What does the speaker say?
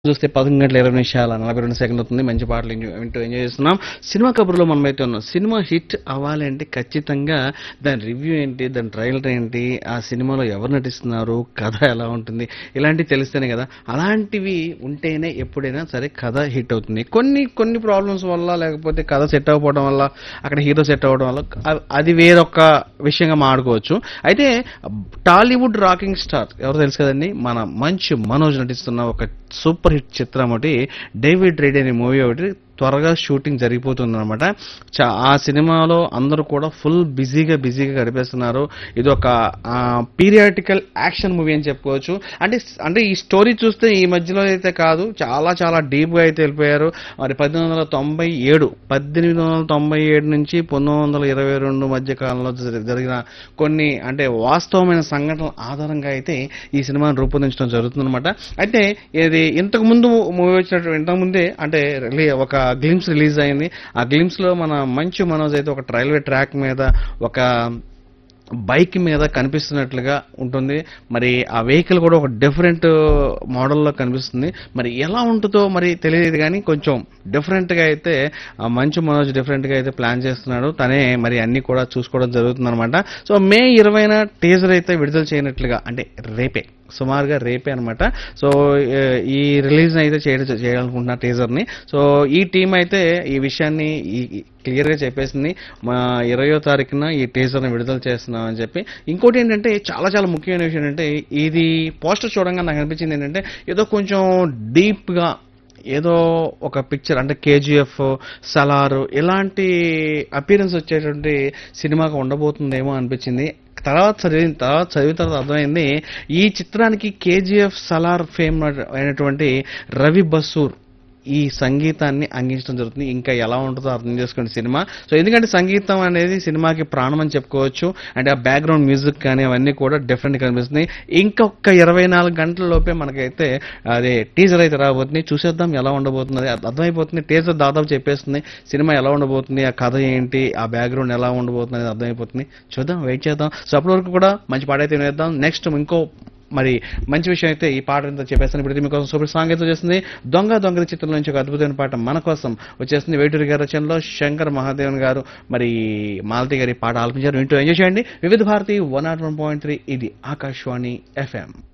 చూస్తే పదకొండు గంటల ఇరవై నిమిషాల నలభై రెండు సెకండ్ అవుతుంది మంచి పాటలు ఎంజాయ్ వింటూ ఎంజాయ్ చేస్తున్నాం సినిమా కబుర్లో మనం అయితే ఉన్నాం సినిమా హిట్ అవ్వాలంటే ఖచ్చితంగా దాని రివ్యూ ఏంటి దాని ట్రైలర్ ఏంటి ఆ సినిమాలో ఎవరు నటిస్తున్నారు కథ ఎలా ఉంటుంది ఇలాంటివి తెలిస్తేనే కదా అలాంటివి ఉంటేనే ఎప్పుడైనా సరే కథ హిట్ అవుతుంది కొన్ని కొన్ని ప్రాబ్లమ్స్ వల్ల లేకపోతే కథ సెట్ అవ్వకపోవడం వల్ల అక్కడ హీరో సెట్ అవ్వడం వల్ల అ- అది వేరొక విషయంగా మాడుకోవచ్చు అయితే టాలీవుడ్ రాకింగ్ స్టార్ ఎవరు తెలుసు కదండి మన మంచు మనోజ్ నటిస్తున్న ఒక సూపర్ హిట్ చిత్రం ఒకటి డేవిడ్ రెడ్డి అనే మూవీ ఒకటి త్వరగా షూటింగ్ జరిగిపోతుంది అనమాట ఆ సినిమాలో అందరూ కూడా ఫుల్ బిజీగా బిజీగా గడిపేస్తున్నారు ఇది ఒక పీరియాటికల్ యాక్షన్ మూవీ అని చెప్పుకోవచ్చు అంటే అంటే ఈ స్టోరీ చూస్తే ఈ మధ్యలో అయితే కాదు చాలా చాలా డీప్గా అయితే వెళ్ళిపోయారు మరి పద్దెనిమిది వందల తొంభై ఏడు పద్దెనిమిది వందల తొంభై ఏడు నుంచి పంతొమ్మిది వందల ఇరవై రెండు మధ్య కాలంలో జరి- జరిగిన కొన్ని అంటే వాస్తవమైన సంఘటనల ఆధారంగా అయితే ఈ సినిమాను రూపొందించడం జరుగుతుందన్నమాట అయితే ఇది ఇంతకు ముందు మూవీ వచ్చినట్టు ఇంతకు ముందే అంటే రిలీ- ఒక గ్లిమ్స్ రిలీజ్ అయింది ఆ గ్లిమ్స్ లో మన మంచు మనోజ్ అయితే ఒక రైల్వే ట్రాక్ మీద ఒక బైక్ మీద కనిపిస్తున్నట్లుగా ఉంటుంది మరి ఆ వెహికల్ కూడా ఒక డిఫరెంట్ మోడల్లో కనిపిస్తుంది మరి ఎలా ఉంటుందో మరి తెలియదు కానీ కొంచెం డిఫరెంట్గా అయితే ఆ మంచు మనోజ్ డిఫరెంట్గా అయితే ప్లాన్ చేస్తున్నాడు తనే మరి అన్ని కూడా చూసుకోవడం జరుగుతుందన్నమాట సో మే ఇరవైన టీజర్ అయితే విడుదల చేయనట్లుగా అంటే రేపే సుమారుగా రేపే అనమాట సో ఏ- ఈ రిలీజ్ అయితే చేయడం చేయాలనుకుంటున్నా టీజర్ ని సో ఈ టీం అయితే ఈ విషయాన్ని క్లియర్ గా చెప్పేసింది మా ఇరవయో తారీఖున ఈ టీజర్ ని విడుదల చేస్తున్నాం అని చెప్పి ఇంకోటి ఏంటంటే చాలా చాలా ముఖ్యమైన విషయం ఏంటంటే ఇది పోస్టర్ చూడంగా నాకు అనిపించింది ఏంటంటే ఏదో కొంచెం డీప్ గా ఏదో ఒక పిక్చర్ అంటే కేజీఎఫ్ సలార్ ఇలాంటి అపీరెన్స్ వచ్చేటువంటి సినిమాగా ఉండబోతుందేమో అనిపించింది తర్వాత చదివిన తర్వాత చదివిన తర్వాత అర్థమైంది ఈ చిత్రానికి కేజీఎఫ్ సలార్ ఫేమ్ అయినటువంటి రవి బసూర్ ఈ సంగీతాన్ని అందించడం జరుగుతుంది ఇంకా ఎలా ఉంటుందో అర్థం చేసుకోండి సినిమా సో ఎందుకంటే సంగీతం అనేది సినిమాకి ప్రాణం అని చెప్పుకోవచ్చు అంటే ఆ బ్యాక్గ్రౌండ్ మ్యూజిక్ కానీ అవన్నీ కూడా డిఫరెంట్ కనిపిస్తున్నాయి ఇంకొక ఇరవై నాలుగు గంటల లోపే మనకైతే అదే టీజర్ అయితే రాబోతుంది చూసేద్దాం ఎలా ఉండబోతుంది అది అర్థమైపోతుంది టీజర్ దాదాపు చెప్పేస్తుంది సినిమా ఎలా ఉండబోతుంది ఆ కథ ఏంటి ఆ బ్యాక్గ్రౌండ్ ఎలా ఉండబోతుంది అనేది అర్థమైపోతుంది చూద్దాం వెయిట్ చేద్దాం సో అప్పటి వరకు కూడా మంచి పాట అయితే వినేద్దాం నెక్స్ట్ ఇంకో మరి మంచి విషయం అయితే ఈ పాట ఎంతో చెప్పేస్తాను ఇప్పుడు మీకోసం సూపర్ సాంగ్ అయితే చేస్తుంది దొంగ దొంగల చిత్రం నుంచి ఒక అద్భుతమైన పాట మన కోసం వచ్చేస్తుంది వేటూరి గారి రచనలో శంకర్ మహాదేవన్ గారు మరి మాలతి గారి పాట ఆలపించారు వింటూ ఎంజాయ్ చేయండి Vividh Bharati one nought one point three ఇది ఆకాశవాణి ఎఫ్ఎం